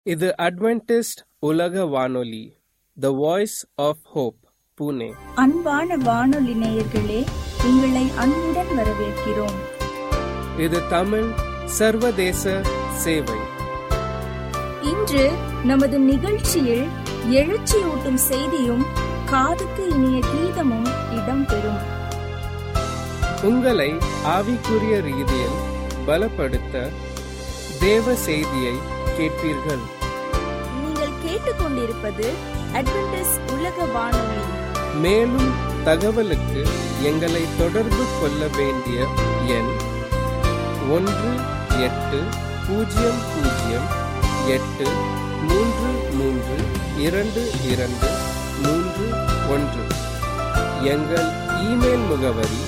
இது அட்வென்டிஸ்ட் உலக வானொலி the voice of hope Pune அன்பான வானொலி நேயர்களே உங்களை அன்புடன் வரவேற்கிறோம் இது தமிழ் சர்வதேச சேவை இன்று நமது நிகழ்ச்சியில் எழுச்சியூட்டும் செய்தியும் காதுக்கு இனிய கீதமும் இடம்பெறும் உங்களை ஆவிக்குரிய ரீதியில் பலப்படுத்த தேவ செய்தியை கேட்பீர்கள் நீங்கள் கேட்டுக்கொண்டிருப்பது அட்வென்டிஸ் உலக வானொலி மேலும் தகவலுக்கு எங்களை தொடர்பு கொள்ள வேண்டிய எண் ஒன்று எட்டு பூஜ்ஜியம் பூஜ்ஜியம் எட்டு மூன்று மூன்று இரண்டு இரண்டு மூன்று ஒன்று எங்கள் இமெயில் முகவரி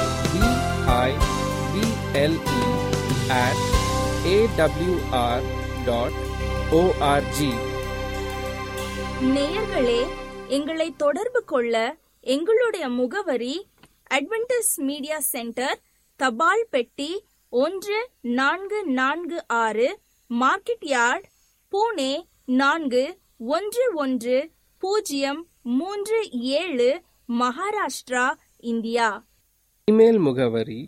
B I B L E at A W R dot O R G நேயர்களே எங்களை தொடர்பு கொள்ள எங்களுடைய முகவரி அட்வென்டிஸ் மீடியா சென்டர் தபால் பெட்டி ஒன்று நான்கு நான்கு ஆறு மார்க்கெட் யார்ட் பூனே நான்கு ஒன்று ஒன்று பூஜ்ஜியம் மூன்று ஏழு மகாராஷ்டிரா இந்தியா இமெயில் முகவரி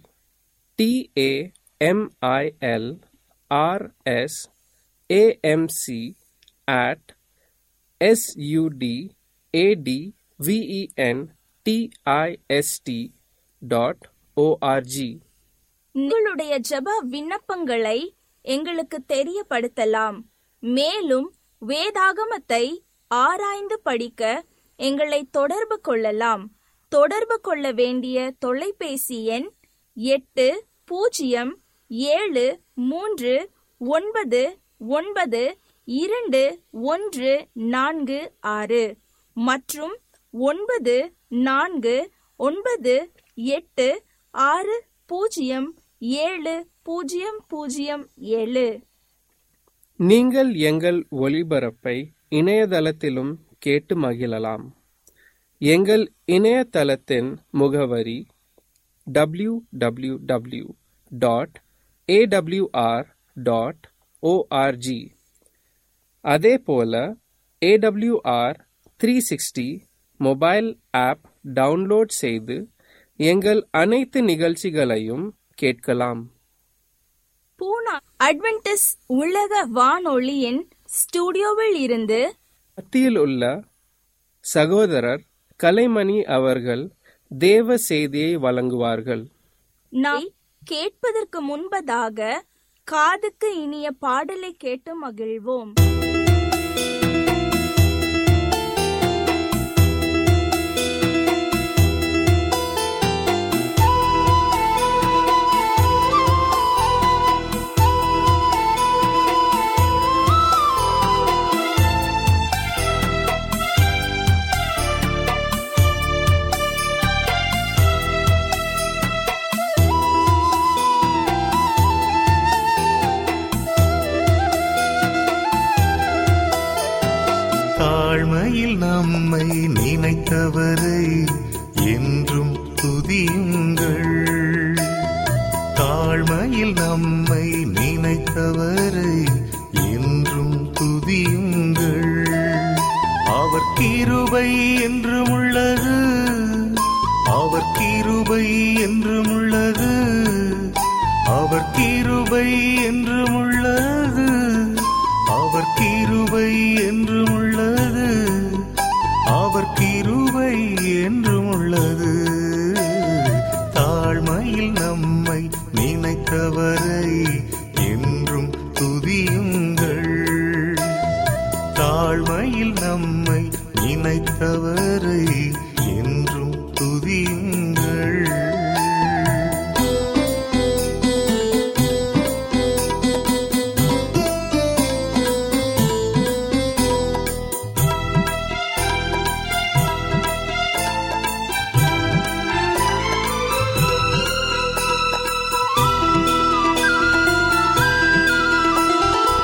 T A M I L R S A M C at S U D A T V E N T I S T dot O R G உங்களுடைய ஜெப விண்ணப்பங்களை எங்களுக்கு தெரியப்படுத்தலாம் மேலும் வேதாகமத்தை ஆராய்ந்து படிக்க எங்களை தொடர்பு கொள்ளலாம் தொடர்பு கொள்ள வேண்டிய தொலைபேசி எண் எட்டு பூஜ்ஜியம் ஏழு மூன்று ஒன்பது ஒன்பது இரண்டு ஒன்று நான்கு ஆறு மற்றும் ஒன்பது நான்கு ஒன்பது எட்டு ஆறு பூஜ்ஜியம் ஏழு பூஜ்ஜியம் பூஜ்ஜியம் ஏழு நீங்கள் எங்கள் ஒளிபரப்பை இணையதளத்திலும் கேட்டு மகிழலாம் எங்கள் இணையதளத்தின் முகவரி W W W dot A W R dot O R G அதே போல A W R three sixty mobile app download செய்து எங்கள் அனைத்து நிகழ்ச்சிகளையும் கேட்கலாம் பூனா அட்வென்டிஸ் உலக வானொலியின் ஸ்டுடியோவில் இருந்து மத்தியில் உள்ள சகோதரர் கலைமணி அவர்கள் தேவ செய்தியை வழங்குவார்கள் நாம் கேட்பதற்கு முன்பதாக காதுக்கு இனிய பாடலை கேட்டு மகிழ்வோம் தாழ்மையில் நம்மை நினைத்தவரை என்றும் துதியுங்கள் தாழ்மையில் நம்மை நினைத்தவரை என்றும் துதியுங்கள் அவர் கிருபை என்றும் உள்ளது அவர் கிருபை என்றும் உள்ளது அவர் கிருபை என்றும் உள்ளது அவர் கிருபை என்றும் உள்ளது அவர் கிருபை என்றும் உள்ளது தாழ்மையில் நம்மை நினைத்தவரை என்றும் துதியுங்கள் தாழ்மையில் நம்மை நினைத்தவரை என்றும் துதியுங்கள்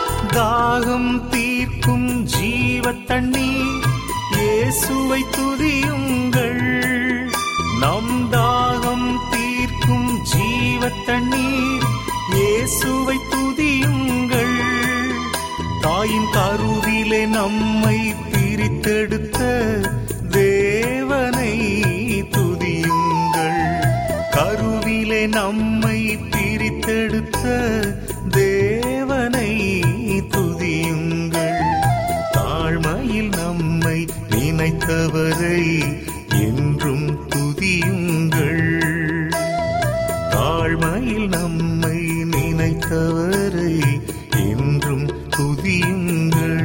தாகம் தீர்க்கும் ஜீவ தண்ணீர் இயேசுவை துதி கருவிலே நம்மை பிரித்தெடுத்த தேவனை துதியுங்கள் கருவிலே நம்மை பிரித்தெடுத்த தேவனை துதியுங்கள் தாழ்மையில் நம்மை நினைத்தவரை என்றும் துதியுங்கள் தாழ்மையில் நம்மை நினைத்தவரை என்றும் துதியுங்கள்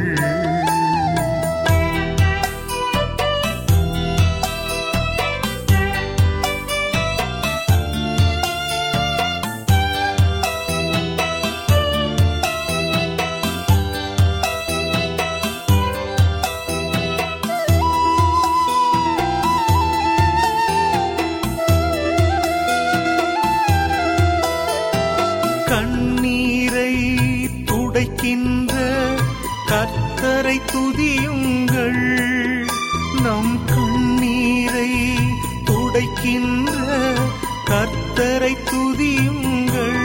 கண்ணீரை துடைக்கின்ற கர்த்தரை துதியுங்கள் நம் கண்ணீரை துடைக்கின்ற கர்த்தரை துதியுங்கள்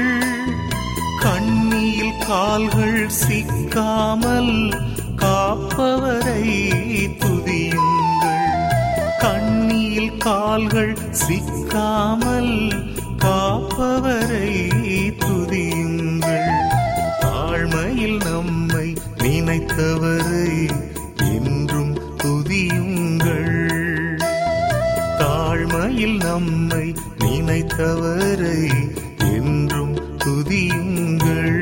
கண்ணியில் கால்கள் சிக்காமல் காப்பவரை துதியுங்கள் கண்ணியில் கால்கள் சிக்காமல் காப்பவரை துதியுங்கள் தாழ்மையில் நம்மை நினைத்தவரை என்றும் துதியுங்கள் தாழ்மையில் நம்மை நினைத்தவரை என்றும் துதியுங்கள்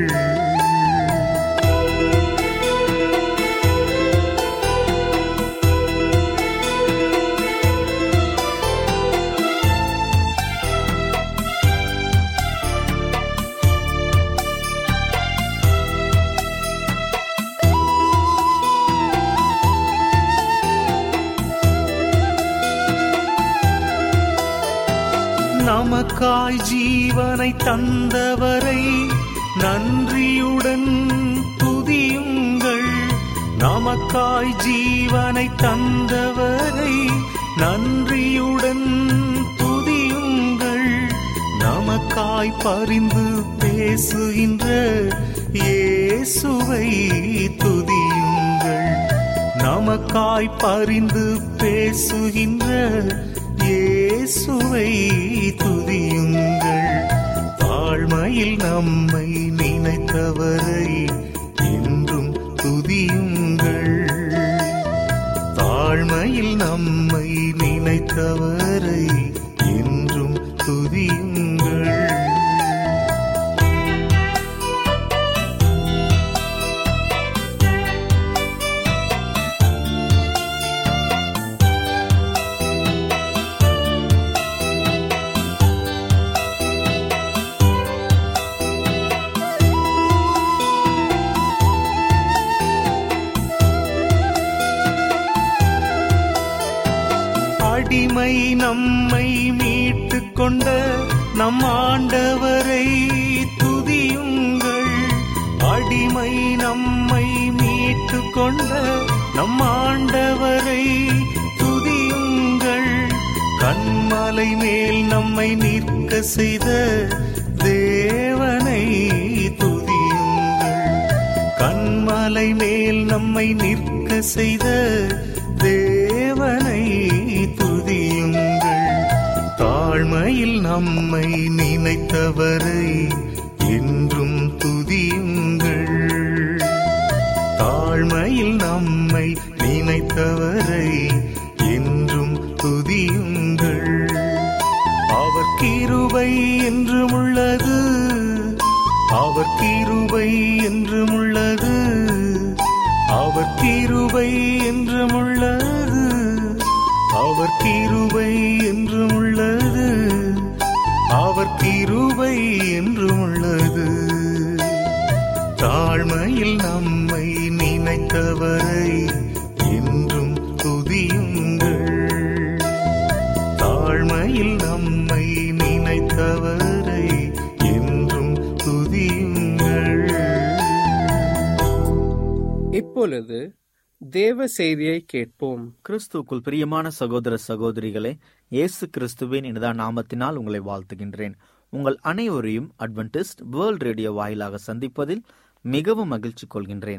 நமக்காய் ஜீவனை தந்தவரை நன்றியுடன் துதியுங்கள் நமக்காய் ஜீவனை தந்தவரை நன்றியுடன் துதியுங்கள் நமக்காய் பரிந்து பேசுகின்ற இயேசுவை துதியுங்கள் நமக்காய் பரிந்து பேசுகின்ற இயேசுவை துதியுங்கள் தாழ்மையில் நம்மை நினைத்தவரை என்றும் துதியுங்கள் தாழ்மையில் நம்மை நினைத்தவரை என்றும் துதியுங்கள் அடிமை நம்மை மீட்டு கொண்ட நம் ஆண்டவரை துதியுங்கள் அடிமை நம்மை மீட்டு கொண்ட நம் ஆண்டவரை துதியுங்கள் கண்மலை மேல் நம்மை நிற்க செய்த தேவனை துதியுங்கள் கண்மலை மேல் நம்மை நிற்க செய்த தேவனை துதியுங்கள் தாழ்மையில் நம்மை நினைத்தவரை என்றும் துதியுங்கள் தாழ்மையில் நம்மை நினைத்தவரை என்றும் துதியுங்கள் அவர் கிருபை என்றும் உள்ளது அவர் கிருபை என்றும் உள்ளது அவர் கிருபை என்றும் உள்ளது அவர் கிருபை என்றும் உள்ளது அவர் கிருபை என்றும் உள்ளது தாழ்மையில் நம்மை நினைத்தவரை என்றும் துதியுங்கள் தாழ்மையில் நம்மை நினைத்தவரை என்றும் துதியுங்கள் இப்பொழுது தேவ செய்தியை கேட்போம் கிறிஸ்துவுக்குள் பிரியமான சகோதர சகோதரிகளே இயேசு கிறிஸ்துவின் இனிதா நாமத்தினால் உங்களை வாழ்த்துகின்றேன் உங்கள் அனைவரையும் அட்வென்டிஸ்ட் வேர்ல்ட் ரேடியோ வாயிலாக சந்திப்பதில் மிகவும் மகிழ்ச்சி கொள்கின்றேன்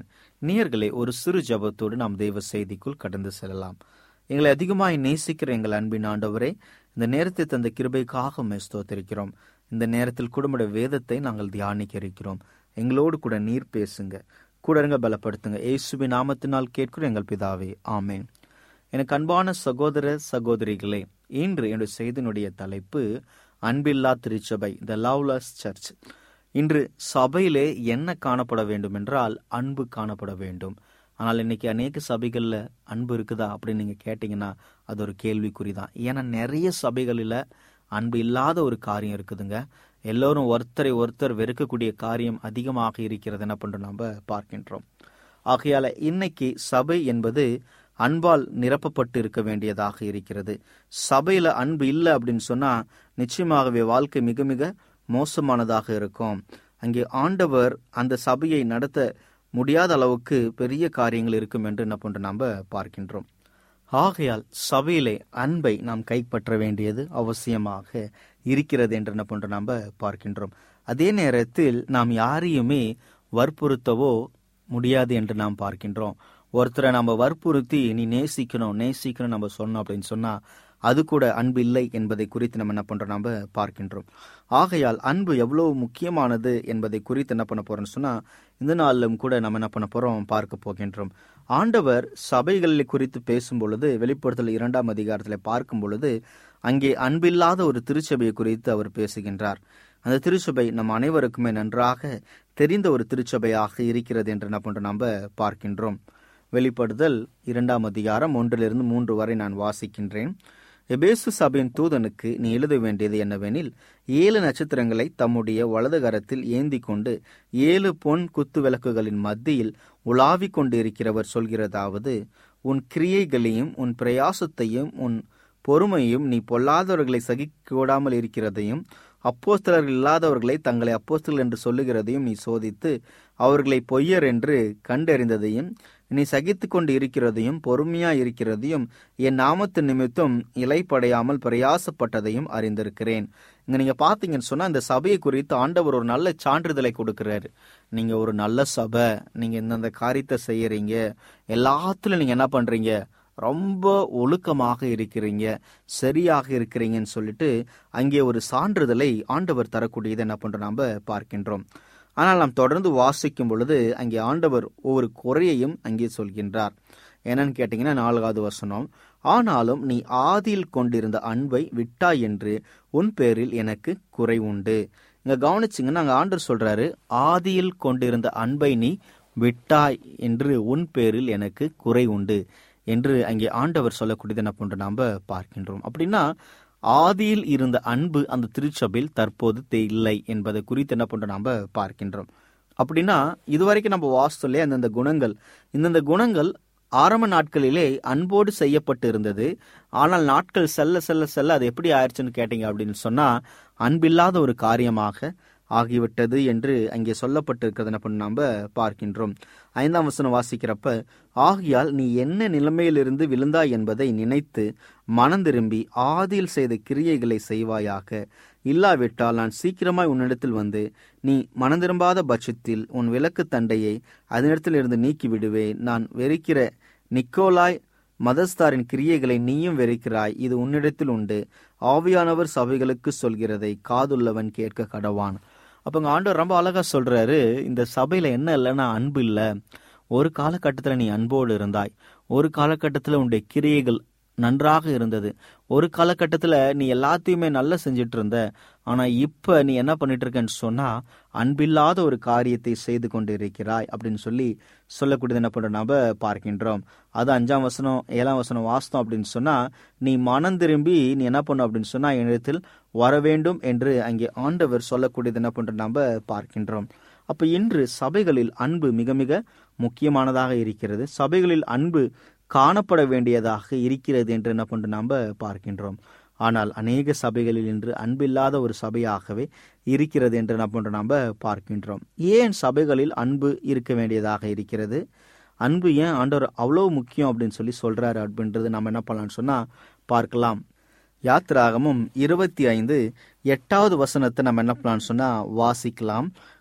நேயர்களே ஒரு சிறு ஜெபத்தோடு நாம் தெய்வ செய்திக்குள் கடந்து செல்லலாம் எங்களை அதிகமாய் நேசிக்கிற எங்கள் அன்பின் ஆண்டவரே இந்த நேரத்தை தந்த கிருபைக்காக உம்மை ஸ்தோத்திரிக்கிறோம் இந்த நேரத்தில் குடும்ப வேதத்தை நாங்கள் தியானிக்க இருக்கிறோம் எங்களோடு கூட நீர் பேசுங்க கூட இருங்க பலப்படுத்துங்க இயேசுவின் நாமத்தினால் கேட்கிற எங்கள் பிதாவே ஆமென் எனக்கு அன்பான சகோதர சகோதரிகளே இன்று என்னுடைய செய்தியினுடைய தலைப்பு அன்பில்லா திருச்சபை த லவ்லஸ் சர்ச் இன்று சபையிலே என்ன காணப்பட வேண்டும் என்றால் அன்பு காணப்பட வேண்டும் ஆனால் இன்னைக்கு அநேக சபைகளில் அன்பு இருக்குதா அப்படின்னு நீங்கள் கேட்டிங்கன்னா அது ஒரு கேள்விக்குறி தான் ஏன்னா நிறைய சபைகளில் அன்பு இல்லாத ஒரு காரியம் இருக்குதுங்க எல்லோரும் ஒருத்தரை ஒருத்தர் வெறுக்கக்கூடிய காரியம் அதிகமாக இருக்கிறது என்ன பண்ணுறோம் நம்ம பார்க்கின்றோம் ஆகையால இன்னைக்கு சபை என்பது அன்பால் நிரப்பப்பட்டு இருக்க வேண்டியதாக இருக்கிறது சபையில அன்பு இல்லை அப்படின்னு சொன்னா நிச்சயமாகவே வாழ்க்கை மிக மிக மோசமானதாக இருக்கும் அங்கே ஆண்டவர் அந்த சபையை நடத்த முடியாத அளவுக்கு பெரிய காரியங்கள் இருக்கும் என்று என்ன பண்றோம் நாம பார்க்கின்றோம் ஆகையால் சபையிலே அன்பை நாம் கைப்பற்ற வேண்டியது அவசியமாக இருக்கிறது என்று என்ன பண்றோம் நாம பார்க்கின்றோம் அதே நேரத்தில் நாம் யாரையுமே வற்புறுத்தவோ முடியாது என்று நாம் பார்க்கின்றோம் ஒருத்தரை நம்ம வற்புறுத்தி நீ நேசிக்கணும் நேசிக்கணும் நம்ம சொன்னோம் அப்படின்னு சொன்னா அது கூட அன்பு இல்லை என்பதை குறித்து நம்ம என்ன பண்றோம் நம்ம பார்க்கின்றோம் ஆகையால் அன்பு எவ்வளவு முக்கியமானது என்பதை குறித்து என்ன பண்ண போறோம்னு சொன்னா இந்த நாளிலும் கூட நம்ம என்ன பண்ண போறோம் பார்க்க போகின்றோம் ஆண்டவர் சபைகளில் குறித்து பேசும் பொழுது வெளிப்படுத்தல் இரண்டாம் அதிகாரத்தில் பார்க்கும் பொழுது அங்கே அன்பில்லாத ஒரு திருச்சபையை குறித்து அவர் பேசுகின்றார் அந்த திருச்சபை நம் அனைவருக்குமே நன்றாக தெரிந்த ஒரு திருச்சபையாக இருக்கிறது என்று என்ன பண்றோம் நம்ம பார்க்கின்றோம் வெளிப்படுதல் இரண்டாம் அதிகாரம் ஒன்றிலிருந்து மூன்று வரை நான் வாசிக்கின்றேன் எபேசு சபையின் தூதனுக்கு நீ எழுத வேண்டியது என்னவெனில் ஏழு நட்சத்திரங்களை தம்முடைய வலது கரத்தில் ஏந்தி கொண்டு ஏழு பொன் குத்து விளக்குகளின் மத்தியில் உலாவிக் கொண்டு இருக்கிறவர் சொல்கிறதாவது உன் கிரியைகளையும் உன் பிரயாசத்தையும் உன் பொறுமையும் நீ பொல்லாதவர்களை சகிக்கூடாமல் இருக்கிறதையும் அப்போஸ்தலர்கள் இல்லாதவர்களை தங்களை அப்போஸ்தலர் என்று சொல்லுகிறதையும் நீ சோதித்து அவர்களை பொய்யர் என்று கண்டறிந்ததையும் நீ சகித்து கொண்டு இருக்கிறதையும் பொறுமையா இருக்கிறதையும் என் நாமத்து நிமித்தம் இலைப்படையாமல் பிரயாசப்பட்டதையும் அறிந்திருக்கிறேன் இங்க நீங்க பாத்தீங்கன்னு சொன்னா இந்த சபையை குறித்து ஆண்டவர் ஒரு நல்ல சான்றிதழை கொடுக்கிறாரு நீங்க ஒரு நல்ல சபை நீங்க இந்தந்த காரியத்தை செய்யறீங்க எல்லாத்துலயும் நீங்க என்ன பண்றீங்க ரொம்ப ஒழுக்கமாக இருக்கிறீங்க சரியாக இருக்கிறீங்கன்னு சொல்லிட்டு அங்கே ஒரு சான்றிதழை ஆண்டவர் தரக்கூடியதை என்ன பண்றோம் நாம பார்க்கின்றோம் ஆனால் நாம் தொடர்ந்து வாசிக்கும் பொழுது அங்கே ஆண்டவர் ஒவ்வொரு குறையையும் அங்கே சொல்கின்றார் என்னன்னு கேட்டீங்கன்னா நான்காவது வசனம் ஆனாலும் நீ ஆதியில் கொண்டிருந்த அன்பை விட்டாய் என்று உன் பேரில் எனக்கு குறை உண்டு இங்க கவனிச்சிங்கன்னா அங்க ஆண்டவர் சொல்றாரு ஆதியில் கொண்டிருந்த அன்பை நீ விட்டாய் என்று உன் பேரில் எனக்கு குறை உண்டு என்று அங்கே ஆண்டவர் சொல்லக்கூடியது என்ன பண்ற நாம பார்க்கின்றோம் அப்படின்னா ஆதியில் இருந்த அன்பு அந்த திருச்சபையில் தற்போது இல்லை என்பதை குறித்து என்ன பண்றோம் நாம பார்க்கின்றோம் அப்படின்னா இதுவரைக்கும் நம்ம வாஸ்துலே அந்தந்த குணங்கள் இந்தந்த குணங்கள் ஆரம்ப நாட்களிலே அன்போடு செய்யப்பட்டு இருந்தது ஆனால் நாட்கள் செல்ல செல்ல செல்ல அது எப்படி ஆயிடுச்சுன்னு கேட்டீங்க அப்படின்னு சொன்னா அன்பில்லாத ஒரு காரியமாக ஆகிவிட்டது என்று அங்கே சொல்லப்பட்டிருக்கிறது என்ன பண்ண நாம பார்க்கின்றோம் ஐந்தாம் வசனம் வாசிக்கிறப்ப ஆகியால் நீ என்ன நிலைமையிலிருந்து விழுந்தாய் என்பதை நினைத்து மனம் திரும்பி ஆதியில் செய்த கிரியைகளை செய்வாயாக இல்லாவிட்டால் நான் சீக்கிரமாய் உன்னிடத்தில் வந்து நீ மனம் திரும்பாத பட்சத்தில் உன் விளக்கு தண்டையை அதனிடத்தில் இருந்து நீக்கி விடுவேன் நான் வெறுக்கிற நிக்கோலாய் மதஸ்தாரின் கிரியைகளை நீயும் வெறுக்கிறாய் இது உன்னிடத்தில் உண்டு ஆவியானவர் சபைகளுக்கு சொல்கிறதை காதுள்ளவன் கேட்க கடவான் அப்ப ஆண்டவர் ரொம்ப அழகா சொல்றாரு இந்த சபையில என்ன இல்லைன்னா அன்பு இல்ல ஒரு காலகட்டத்துல நீ அன்போடு இருந்தாய் ஒரு காலகட்டத்துல உன்னுடைய கிரியைகள் நன்றாக இருந்தது ஒரு காலகட்டத்துல நீ எல்லாத்தையுமே நல்லா செஞ்சுட்டு இருந்த ஆனா இப்ப நீ என்ன பண்ணிட்டு இருக்கன்னு சொன்னா அன்பில்லாத ஒரு காரியத்தை செய்து கொண்டு இருக்கிறாய் அப்படின்னு சொல்லி சொல்லக்கூடியது என்ன பண்ற நாம பார்க்கின்றோம் அது அஞ்சாம் வசனம் ஏழாம் வசனம் வாஸ்தம் அப்படின்னு சொன்னா நீ மனம் திரும்பி நீ என்ன பண்ண அப்படின்னு சொன்னா என்னிடத்தில் வர வேண்டும் என்று அங்கே ஆண்டவர் சொல்லக்கூடியது என்ன பண்ற நாம பார்க்கின்றோம் அப்ப இன்று சபைகளில் அன்பு மிக மிக முக்கியமானதாக இருக்கிறது சபைகளில் அன்பு காணப்பட வேண்டியதாக இருக்கிறது என்று என்ன பண்ற நாம பார்க்கின்றோம் ஆனால் அநேக சபைகளில் இன்று அன்பில்லாத ஒரு சபையாகவே இருக்கிறது என்று என்ன பண்றோம் நாம பார்க்கின்றோம் ஏன் சபைகளில் அன்பு இருக்க வேண்டியதாக இருக்கிறது அன்பு ஏன் ஆண்டவர் அவ்வளவு முக்கியம் அப்படின்னு சொல்லி சொல்றாரு அப்படின்றது நம்ம என்ன பண்ணலாம்னு சொன்னா பார்க்கலாம் யாத்திராகமும் இருபத்தி ஐந்து எட்டாவது வசனத்தை நம்ம என்ன பண்ணலாம்னு சொன்னா வாசிக்கலாம்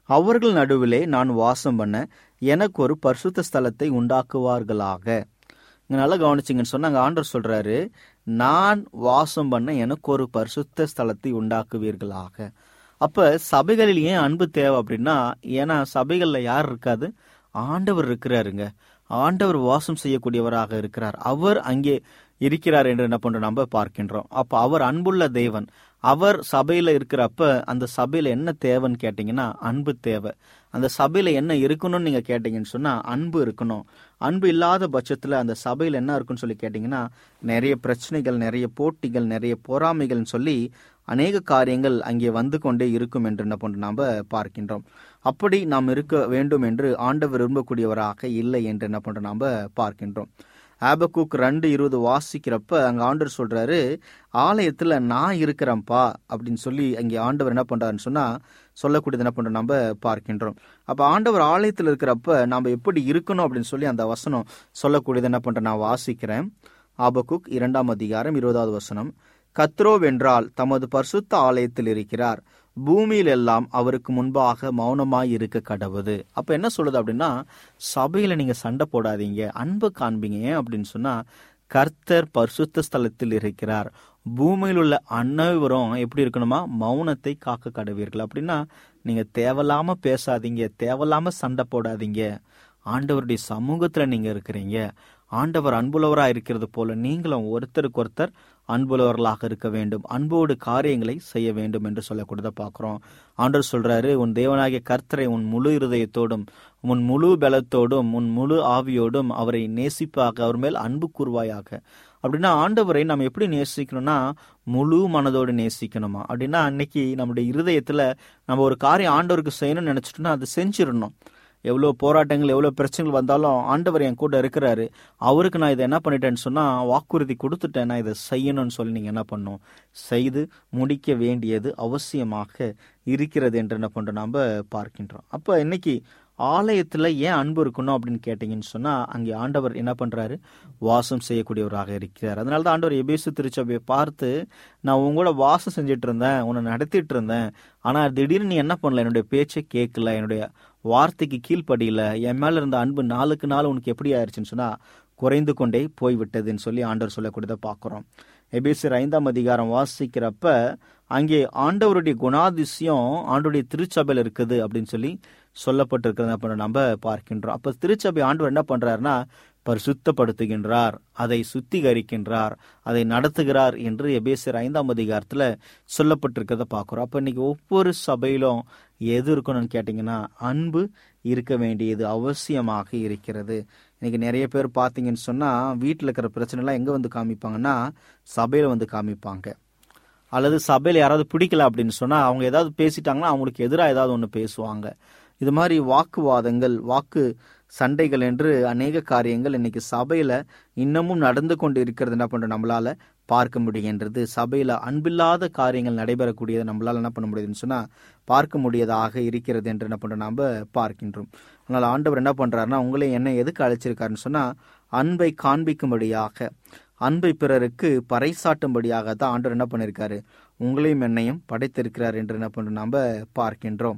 அவர்கள் நடுவிலே நான் வாசம் பண்ண எனக்கு ஒரு பரிசுத்த ஸ்தலத்தை உண்டாக்குவார்களாக இங்க நல்லா கவனிச்சிங்கன்னு சொன்னாங்க ஆண்டவர் சொல்றாரு நான் வாசம் பண்ண எனக்கு ஒரு பரிசுத்த ஸ்தலத்தை உண்டாக்குவீர்களாக அப்ப சபைகளில் ஏன் அன்பு தேவை அப்படின்னா ஏன்னா சபைகள்ல யார் இருக்காது ஆண்டவர் இருக்கிறாருங்க ஆண்டவர் வாசம் செய்யக்கூடியவராக இருக்கிறார் அவர் அங்கே இருக்கிறார் என்று என்ன பண்றோம் நம்ம பார்க்கின்றோம் அப்ப அவர் அன்புள்ள தேவன் அவர் சபையில இருக்கிறப்ப அந்த சபையில என்ன தேவைன்னு கேட்டீங்கன்னா அன்பு தேவை அந்த சபையில என்ன இருக்கணும்னு நீங்க கேட்டீங்கன்னு சொன்னா அன்பு இருக்கணும் அன்பு இல்லாத பட்சத்துல அந்த சபையில என்ன இருக்குன்னு சொல்லி கேட்டீங்கன்னா நிறைய பிரச்சனைகள் நிறைய போட்டிகள் நிறைய பொறாமைகள்னு சொல்லி அநேக காரியங்கள் அங்கே வந்து கொண்டே இருக்கும் என்று என்ன பண்றோம் நாம பார்க்கின்றோம் அப்படி நாம் இருக்க வேண்டும் என்று ஆண்டவர் விரும்பக்கூடியவராக இல்லை என்று என்ன பண்றோம் நாம பார்க்கின்றோம் ஆபக்குக் ரெண்டு இருபது வாசிக்கிறப்ப அங்க ஆண்டவர் சொல்றாரு ஆலயத்துல நான் இருக்கிறேன்ப்பா அப்படின்னு சொல்லி அங்கே ஆண்டவர் என்ன பண்றாருன்னு சொன்னா சொல்லக்கூடியது என்ன பண்றோம் நம்ம பார்க்கின்றோம் அப்ப ஆண்டவர் ஆலயத்தில் இருக்கிறப்ப நாம எப்படி இருக்கணும் அப்படின்னு சொல்லி அந்த வசனம் சொல்லக்கூடியது என்ன பண்றேன் நான் வாசிக்கிறேன் ஆபக்குக் இரண்டாம் அதிகாரம் இருபதாவது வசனம் கத்ரோவென்றால் தமது பரிசுத்த ஆலயத்தில் இருக்கிறார் பூமியில் எல்லாம் அவருக்கு முன்பாக மௌனமாய் இருக்க கடவுது அப்ப என்ன சொல்லுது அப்படின்னா சபையில நீங்க சண்டை போடாதீங்க அன்பு காண்பீங்க ஏன் அப்படின்னு சொன்னா கர்த்தர் பரிசுத்த ஸ்தலத்தில் இருக்கிறார் பூமியில் உள்ள அனைவரும் எப்படி இருக்கணுமா மௌனத்தை காக்க கடவீர்கள் அப்படின்னா நீங்க தேவையில்லாம பேசாதீங்க தேவையில்லாம சண்டை போடாதீங்க ஆண்டவருடைய சமூகத்துல நீங்க இருக்கிறீங்க ஆண்டவர் அன்புள்ளவரா இருக்கிறது போல நீங்களும் ஒருத்தருக்கு ஒருத்தர் அன்புள்ளவர்களாக இருக்க வேண்டும் அன்போடு காரியங்களை செய்ய வேண்டும் என்று சொல்லக்கூடியதை பார்க்கிறோம் ஆண்டவர் சொல்றாரு உன் தேவனாகிய கர்த்தரை உன் முழு இருதயத்தோடும் உன் முழு பலத்தோடும் உன் முழு ஆவியோடும் அவரை நேசிப்பாக அவர் மேல் அன்பு கூறுவாயாக அப்படின்னா ஆண்டவரை நம்ம எப்படி நேசிக்கணும்னா முழு மனதோடு நேசிக்கணுமா அப்படின்னா அன்னைக்கு நம்முடைய இருதயத்துல நம்ம ஒரு காரியம் ஆண்டவருக்கு செய்யணும்னு நினைச்சிட்டோம்னா அது செஞ்சிடணும் எவ்வளோ போராட்டங்கள் எவ்வளோ பிரச்சனைகள் வந்தாலும் ஆண்டவர் என் கூட இருக்கிறாரு அவருக்கு நான் இதை என்ன பண்ணிட்டேன்னு சொன்னால் வாக்குறுதி கொடுத்துட்டேன் நான் இதை செய்யணும்னு சொல்லி நீங்கள் என்ன பண்ணும் செய்து முடிக்க வேண்டியது அவசியமாக இருக்கிறது என்று என்ன பண்ணுறோம் நாம் பார்க்கின்றோம் அப்போ இன்னைக்கு ஆலயத்தில் ஏன் அன்பு இருக்கணும் அப்படின்னு கேட்டிங்கன்னு சொன்னால் அங்கே ஆண்டவர் என்ன பண்ணுறாரு வாசம் செய்யக்கூடியவராக இருக்கிறார் அதனால தான் ஆண்டவர் எபேசு திருச்சபையை பார்த்து நான் உங்க கூட வாசம் செஞ்சுட்டு இருந்தேன் உன்னை நடத்திட்டு இருந்தேன் ஆனால் திடீர்னு நீ என்ன பண்ணல என்னுடைய பேச்சை கேட்கல என்னுடைய வார்த்தைக்கு கீழ்ப்படியில என் மேல இருந்த அன்பு நாளுக்கு நாள் உனக்கு எப்படி ஆயிடுச்சுன்னு சொன்னா குறைந்து கொண்டே போய்விட்டதுன்னு சொல்லி ஆண்டவர் சொல்லக்கூடியதை பார்க்குறோம் எபேசியர் ஐந்தாம் அதிகாரம் வாசிக்கிறப்ப அங்கே ஆண்டவருடைய குணாதிசயம் ஆண்டவருடைய திருச்சபையில் இருக்குது அப்படின்னு சொல்லி சொல்லப்பட்டிருக்கிறத அப்ப நம்ம பார்க்கின்றோம் அப்ப திருச்சபை ஆண்டவர் என்ன பண்றாருன்னா பரிசுத்தப்படுத்துகின்றார் அதை சுத்திகரிக்கின்றார் அதை நடத்துகிறார் என்று எபேசியர் ஐந்தாம் அதிகாரத்துல சொல்லப்பட்டிருக்கிறத பார்க்கிறோம் அப்ப இன்னைக்கு ஒவ்வொரு சபையிலும் எது இருக்கணும்னு கேட்டீங்கன்னா அன்பு இருக்க வேண்டியது அவசியமாக இருக்கிறது இன்னைக்கு நிறைய பேர் பார்த்தீங்கன்னு சொன்னா வீட்டில் இருக்கிற பிரச்சனை எல்லாம் எங்க வந்து காமிப்பாங்கன்னா சபையில வந்து காமிப்பாங்க அல்லது சபையில் யாராவது பிடிக்கல அப்படின்னு சொன்னா அவங்க ஏதாவது பேசிட்டாங்கன்னா அவங்களுக்கு எதிராக ஏதாவது ஒன்று பேசுவாங்க இது மாதிரி வாக்குவாதங்கள் வாக்கு சண்டைகள் என்று அநேக காரியங்கள் இன்னைக்கு சபையில இன்னமும் நடந்து கொண்டு இருக்கிறது என்ன பண்ற நம்மளால பார்க்க முடிகின்றது சபையில அன்பில்லாத காரியங்கள் நடைபெறக்கூடியதை நம்மளால என்ன பண்ண முடியுதுன்னு சொன்னா பார்க்க முடியதாக இருக்கிறது என்று என்ன பண்றோம் நாம பார்க்கின்றோம் அதனால ஆண்டவர் என்ன பண்றாருன்னா உங்களை என்ன எதுக்கு அழைச்சிருக்காருன்னு சொன்னா அன்பை காண்பிக்கும்படியாக அன்பை பிறருக்கு பறைசாட்டும்படியாக தான் ஆண்டவர் என்ன பண்ணிருக்காரு உங்களையும் என்னையும் படைத்திருக்கிறார் என்று என்ன பண்றோம் நாம பார்க்கின்றோம்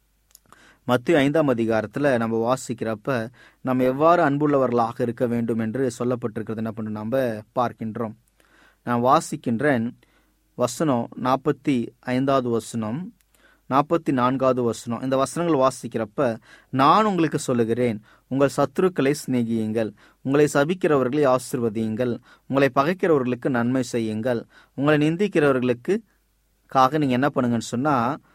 மத்திய ஐந்தாம் அதிகாரத்துல நம்ம வாசிக்கிறப்ப நம்ம எவ்வாறு அன்புள்ளவர்களாக இருக்க வேண்டும் என்று சொல்லப்பட்டிருக்கிறது என்ன பண்ண நம்ம பார்க்கின்றோம் நான் வாசிக்கின்றேன் வசனம் நாற்பத்தி ஐந்தாவது வசனம் நாற்பத்தி நான்காவது வசனம் இந்த வசனங்கள் வாசிக்கிறப்ப நான் உங்களுக்கு சொல்லுகிறேன் உங்கள் சத்துருக்களை சிநேகியுங்கள் உங்களை சபிக்கிறவர்களை ஆசிர்வதியுங்கள் உங்களை பகைக்கிறவர்களுக்கு நன்மை செய்யுங்கள் உங்களை நிந்திக்கிறவர்களுக்கு காக நீங்க என்ன பண்ணுங்கன்னு சொன்னா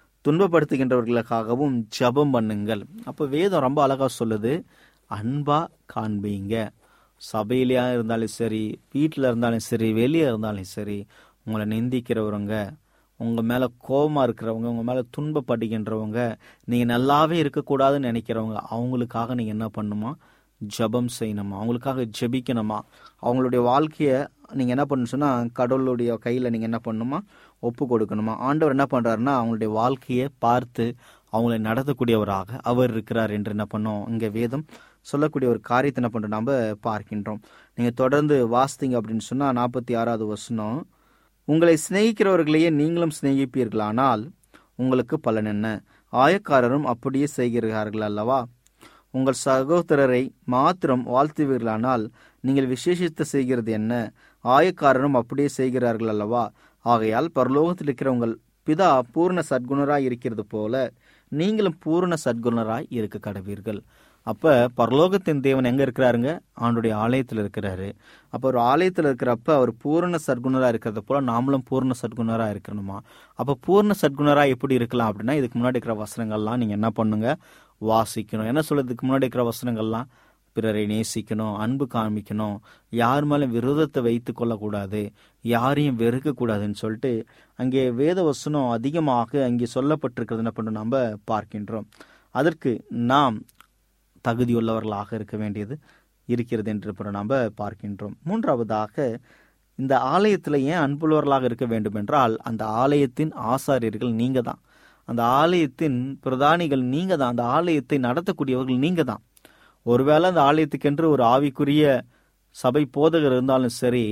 துன்பப்படுத்துகின்றவர்களுக்காகவும் ஜபம் பண்ணுங்கள் அப்போ வேதம் ரொம்ப அழகா சொல்லுது அன்பா காண்பீங்க சபையிலையா இருந்தாலும் சரி வீட்டில் இருந்தாலும் சரி வெளியே இருந்தாலும் சரி உங்களை நிந்திக்கிறவங்க உங்க மேல கோபமா இருக்கிறவங்க உங்க மேல துன்பப்படுகின்றவங்க நீங்க நல்லாவே இருக்கக்கூடாதுன்னு நினைக்கிறவங்க அவங்களுக்காக நீங்க என்ன பண்ணுமா ஜபம் செய்யணுமா அவங்களுக்காக ஜெபிக்கணுமா அவங்களுடைய வாழ்க்கைய நீங்க என்ன பண்ணணும் சொன்னா கடவுளுடைய கையில நீங்க என்ன பண்ணணுமா ஒப்பு கொடுக்கணுமா ஆண்டவர் என்ன பண்றாருன்னா அவங்களுடைய வாழ்க்கையை பார்த்து அவங்களை நடத்தக்கூடியவராக அவர் இருக்கிறார் என்று என்ன பண்ணோம் இங்க வேதம் சொல்லக்கூடிய ஒரு காரியத்தை என்ன பண்றோம் நாம பார்க்கின்றோம் நீங்க தொடர்ந்து வாசித்தீங்க அப்படின்னு சொன்னா நாற்பத்தி ஆறாவது வசனம் உங்களை சிநேகிக்கிறவர்களையே நீங்களும் சிநேகிப்பீர்களானால் உங்களுக்கு பலன் என்ன ஆயக்காரரும் அப்படியே செய்கிறார்கள் அல்லவா உங்கள் சகோதரரை மாத்திரம் வாழ்த்துவீர்களானால் நீங்கள் விசேஷித்து செய்கிறது என்ன ஆயக்காரரும் அப்படியே செய்கிறார்கள் அல்லவா ஆகையால் பரலோகத்தில் இருக்கிற உங்கள் பிதா பூர்ண சத்குணராய் இருக்கிறது போல நீங்களும் பூர்ண சத்குணராய் இருக்க கடவீர்கள் அப்ப பரலோகத்தின் தேவன் எங்க இருக்கிறாருங்க ஆண்டுடைய ஆலயத்தில் இருக்கிறாரு அப்ப ஒரு ஆலயத்தில் இருக்கிறப்ப அவர் பூர்ண சத்குணரா இருக்கிறது போல நாமளும் பூர்ண சத்குணரா இருக்கணுமா அப்ப பூர்ண சத்குணரா எப்படி இருக்கலாம் அப்படின்னா இதுக்கு முன்னாடி இருக்கிற வசனங்கள்லாம் நீங்க என்ன பண்ணுங்க வாசிக்கணும் என்ன சொல்றதுக்கு முன்னாடி இருக்கிற வசனங்கள்லாம் பிறரை நேசிக்கணும் அன்பு காமிக்கணும் யார் மேலும் விரோதத்தை வைத்து கொள்ளக்கூடாது யாரையும் வெறுக்க கூடாதுன்னு சொல்லிட்டு அங்கே வேத வசனம் அதிகமாக அங்கே சொல்லப்பட்டிருக்கிறது என்ன பண்ண நம்ம பார்க்கின்றோம் அதற்கு நாம் தகுதியுள்ளவர்களாக இருக்க வேண்டியது இருக்கிறது என்று இப்போ நாம் பார்க்கின்றோம் மூன்றாவதாக இந்த ஆலயத்தில் ஏன் அன்புள்ளவர்களாக இருக்க வேண்டும் என்றால் அந்த ஆலயத்தின் ஆசாரியர்கள் நீங்க தான் அந்த ஆலயத்தின் பிரதானிகள் நீங்க தான் அந்த ஆலயத்தை நடத்தக்கூடியவர்கள் நீங்க தான் ஒருவேளை அந்த ஆலயத்துக்கென்று ஒரு ஆவிக்குரிய சபை போதகர் இருந்தாலும் சரி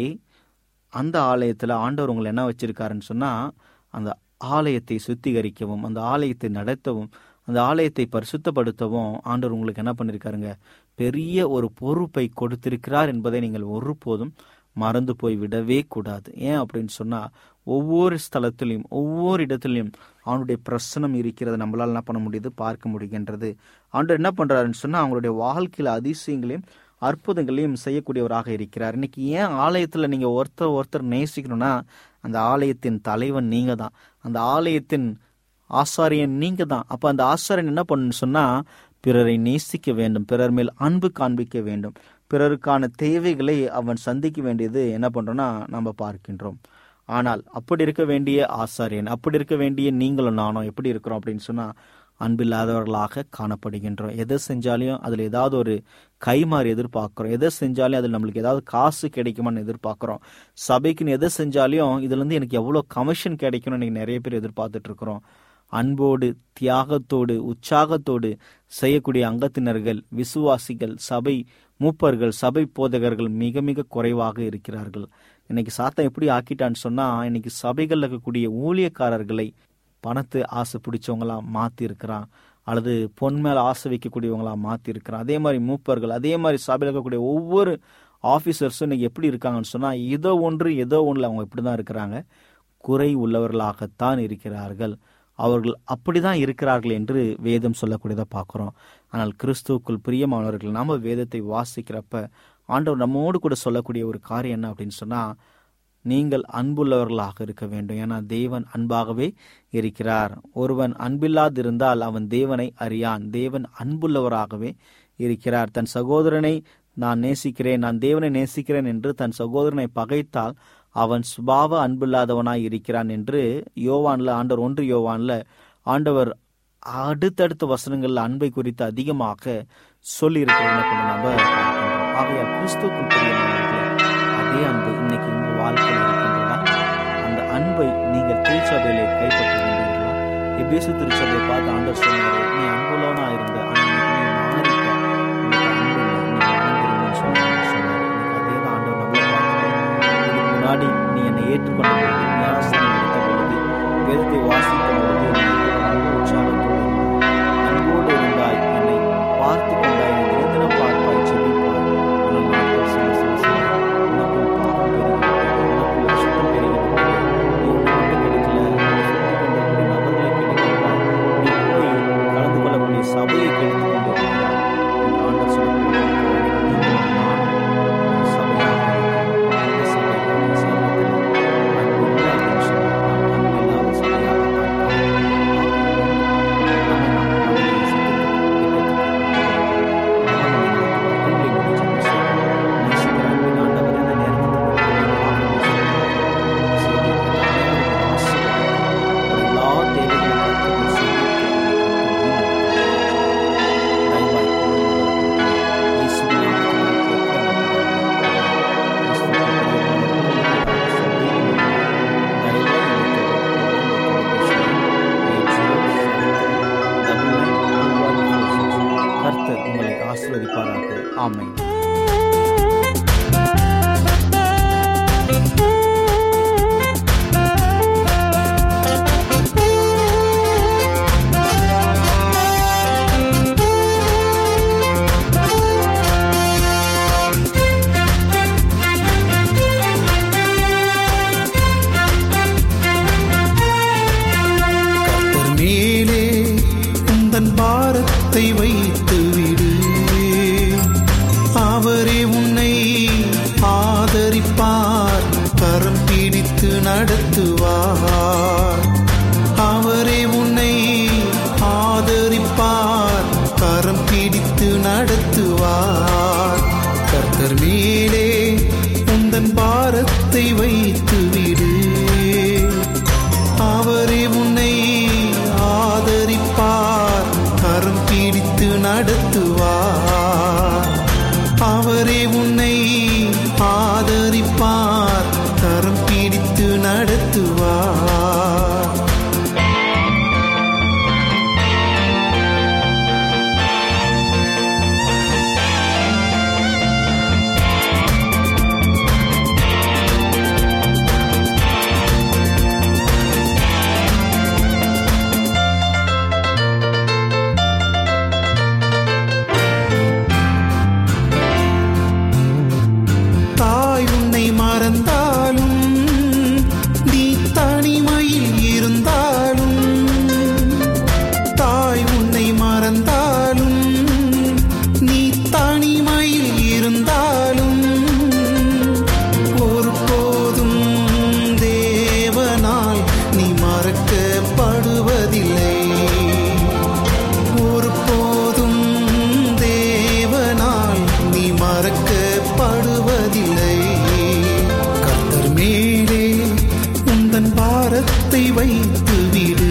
அந்த ஆலயத்தில் ஆண்டவர் உங்களை என்ன வச்சிருக்காருன்னு சொன்னா அந்த ஆலயத்தை சுத்திகரிக்கவும் அந்த ஆலயத்தை நடத்தவும் அந்த ஆலயத்தை பரிசுத்தப்படுத்தவும் ஆண்டவர் உங்களுக்கு என்ன பண்ணிருக்காருங்க பெரிய ஒரு பொறுப்பை கொடுத்திருக்கிறார் என்பதை நீங்கள் ஒருபோதும் மறந்து போய் விடவே கூடாது ஏன் அப்படின்னு சொன்னா ஒவ்வொரு ஸ்தலத்திலையும் ஒவ்வொரு இடத்துலையும் அவனுடைய பிரசனம் இருக்கிறது நம்மளால என்ன பண்ண முடியுது பார்க்க முடிகின்றது ஆண்டவர் என்ன பண்றாருன்னு சொன்னா அவங்களுடைய வாழ்க்கையில அதிசயங்களையும் அற்புதங்களையும் செய்யக்கூடியவராக இருக்கிறார் இன்னைக்கு ஏன் ஆலயத்துல நீங்க ஒருத்தர் ஒருத்தர் நேசிக்கணும்னா அந்த ஆலயத்தின் தலைவன் நீங்க தான் அந்த ஆலயத்தின் ஆசாரியன் நீங்க தான் அப்ப அந்த ஆசாரியன் என்ன பண்ணணும்னு சொன்னா பிறரை நேசிக்க வேண்டும் பிறர் மேல் அன்பு காண்பிக்க வேண்டும் பிறருக்கான தேவைகளை அவன் சந்திக்க வேண்டியது என்ன பண்றோம்னா நம்ம பார்க்கின்றோம் ஆனால் அப்படி இருக்க வேண்டிய ஆசாரியன் அப்படி இருக்க வேண்டிய நீங்களும் நானும் எப்படி இருக்கிறோம் அப்படின்னு சொன்னா அன்பில்லாதவர்களாக காணப்படுகின்றோம் எதை செஞ்சாலையும் அதில் ஏதாவது ஒரு கைமாறு எதிர்பார்க்குறோம் எதை செஞ்சாலும் அதில் நம்மளுக்கு ஏதாவது காசு கிடைக்குமான்னு எதிர்பார்க்குறோம் சபைக்குன்னு எதை செஞ்சாலையும் இதுலேருந்து எனக்கு எவ்வளோ கமிஷன் கிடைக்கணும்னு இன்னைக்கு நிறைய பேர் எதிர்பார்த்துட்டு இருக்கிறோம் அன்போடு தியாகத்தோடு உற்சாகத்தோடு செய்யக்கூடிய அங்கத்தினர்கள் விசுவாசிகள் சபை மூப்பர்கள் சபை போதகர்கள் மிக மிக குறைவாக இருக்கிறார்கள் இன்னைக்கு சாத்தம் எப்படி ஆக்கிட்டான்னு சொன்னா இன்னைக்கு சபைகள்ல இருக்கக்கூடிய ஊழியக்காரர்களை பணத்தை ஆசை பிடிச்சவங்களா மாத்தி இருக்கிறான் அல்லது பொன் மேல ஆசை வைக்கக்கூடியவங்களா மாத்தி இருக்கிறான் அதே மாதிரி மூப்பர்கள் அதே மாதிரி சபையில் இருக்கக்கூடிய ஒவ்வொரு ஆபீசர்ஸும் இன்னைக்கு எப்படி இருக்காங்கன்னு சொன்னா ஏதோ ஒன்று ஏதோ ஒன்றுல அவங்க இப்படிதான் இருக்கிறாங்க குறை உள்ளவர்களாகத்தான் இருக்கிறார்கள் அவர்கள் அப்படிதான் இருக்கிறார்கள் என்று வேதம் சொல்லக்கூடியதை பார்க்கிறோம் ஆனால் கிறிஸ்துவுக்குள் பிரியமானவர்கள் நாம வேதத்தை வாசிக்கிறப்ப ஆண்டவர் நம்மோடு கூட சொல்லக்கூடிய ஒரு காரியம் என்ன அப்படின்னு சொன்னா நீங்கள் அன்புள்ளவர்களாக இருக்க வேண்டும் ஏன்னா தேவன் அன்பாகவே இருக்கிறார் ஒருவன் அன்பில்லாதிருந்தால் அவன் தேவனை அறியான் தேவன் அன்புள்ளவராகவே இருக்கிறார் தன் சகோதரனை நான் நேசிக்கிறேன் நான் தேவனை நேசிக்கிறேன் என்று தன் சகோதரனை பகைத்தால் அவன் சுபாவ அன்பில்லாதவனாய் இருக்கிறான் என்று யோவான்ல ஆண்டவர் ஒன்று யோவான்ல ஆண்டவர் அடுத்தடுத்த வசனங்கள்ல அன்பை குறித்து அதிகமாக சொல்லி இருக்கிறது நம்ம பார்க்கின்றோம் ஆகையால் கிறிஸ்துக்குள் பிரியமானவர்களே அதே அன்பு இன்னைக்கு உங்க வாழ்க்கையில் இருக்கின்றதா அந்த அன்பை நீங்கள் திருச்சபையிலே கைப்பற்றுகின்றீர்களா எபேசு திருச்சபையை பார்த்து ஆண்டவர் சொன்னாரு நீ அன்புள்ளவனா இருந்த ஆனா இன்னைக்கு நீ மாறிட்ட உனக்கு அன்பு இல்லை நீ மனம் திரும்புன்னு சொல்லி சொன்னாரு இன்னைக்கு அதே தான் ஆண்டவர் நம்மளை பார்த்துட்டு இதுக்கு முன்னாடி நீ என்னை ஏற்றுக்கொண்ட பொழுது நீ ஆசனம் எடுத்த பொழுது வேதத்தை வாசித்த பொழுது நீ அன்பு உற்சாகத்தோடு இருந்தாய். அன்போடு இருந்தாய் என்னை பார்த்து கொண்டாய் என்னை தினந்தினம் பார்ப்பாய் செபிப்பாய் ஆனால் நாட்கள் சில சில சில உனக்குள் பாவம் பெருகிவிட்டது உனக்குள் அசுத்தம் பெருகிவிட்டது நீ உன்னை மட்டும் கிடைக்கல உன்னை சுற்றி கொண்டிருக்கக்கூடிய நபர்களை கிடைக்கின்றாய் நீ போய் கலந்து கொள்ளக்கூடிய சபையை கெடுத்து கொண்டிருக்கிறாய் என்று ஆண்டவர் சொல்லக்கூடிய நீங்களும் நானும் ஒரு சபையாக இருக்கிறோம். அந்த சபை அந்த சமூகத்தில் அன்புள்ள பாரத்தை வைத்து விடு அவரே உன்னை ஆதரிப்பார் கரம் பிடித்து நடத்துவார் அவரே உன்னை ஆதரிப்பார் கரம் பிடித்து நடத்துவார் கர்த்தர் மேலே உந்தன் பாரத்தை வைத்து விடு அவரே உன்னை ஆதரிப்பார் கரம் பிடித்து நடத்துவார் அவரே உன்னை ஆதரிப்பார் கரம் பிடித்து நடத்துவார் தாய் உன்னை மறந்தாலும் நீ தனிமையில் இருந்தாலும் தாய் உன்னை மறந்தாலும் நீ தனிமையில் இருந்தாலும் ஒருபோதும் தேவனால் நீ மறக்கப்படுவதில்லை ஒருபோதும் தேவனால் நீ மறக்கப்படுவதில்லை கர்த்தர் மேலே உந்தன் பாரத்தை வைத்து விடு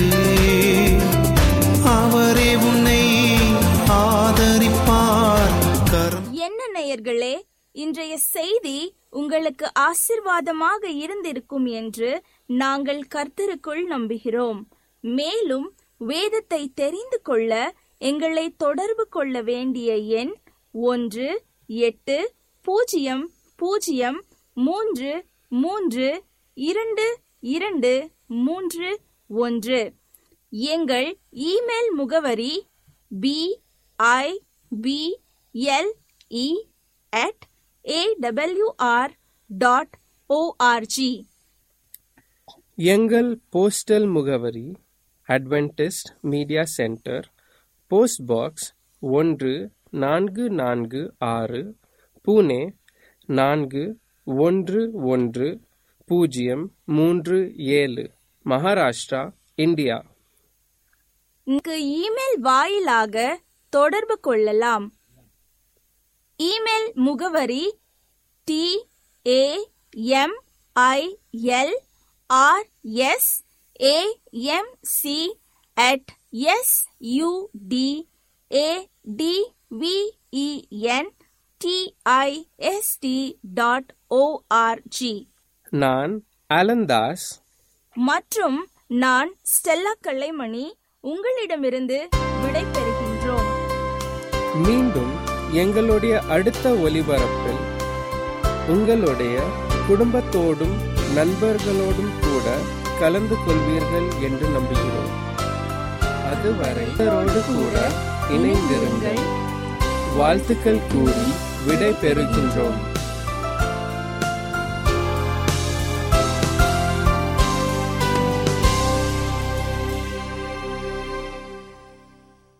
அவரே உன்னை ஆதரிப்பார் கரம் என்ன நேயர்களே இன்றைய செய்தி உங்களுக்கு ஆசிர்வாதமாக இருந்திருக்கும் என்று நாங்கள் கர்த்தருக்குள் நம்புகிறோம் மேலும் வேதத்தை தெரிந்து கொள்ள எங்களை தொடர்பு கொள்ள வேண்டிய எண் ஒன்று எட்டு பூஜ்ஜியம் பூஜ்ஜியம் மூன்று மூன்று இரண்டு இரண்டு மூன்று ஒன்று எங்கள் இமெயில் முகவரி B I B L E at A W R dot O R G எங்கள் போஸ்டல் முகவரி Adventist media centre post box ஒன்று நான்கு நான்கு ஆறு புனே நான்கு ஒன்று ஒன்று பூஜ்ஜியம் மூன்று ஏழு மகாராஷ்டிரா இந்தியா இங்கு இமெயில் வாயிலாக தொடர்பு கொள்ளலாம் இமெயில் முகவரி T A M I L R S A M C at S U D A T V E N T I S T dot O R G நான் அலந்தாஸ் மற்றும் நான் ஸ்டெல்லா கலைமணி உங்களிடமிருந்து விடை பெறுகின்றோம் மீண்டும் எங்களுடைய அடுத்த ஒலிபரப்பில் உங்களுடைய குடும்பத்தோடும் நண்பர்களோடும் கூட கலந்து கொள்வீர்கள் என்று நம்புகிறோம் அதுவரை இவரோடு கூட இணைந்திருங்கள் வாழ்த்துக்கள் கூறி விடை பெறுகின்றோம்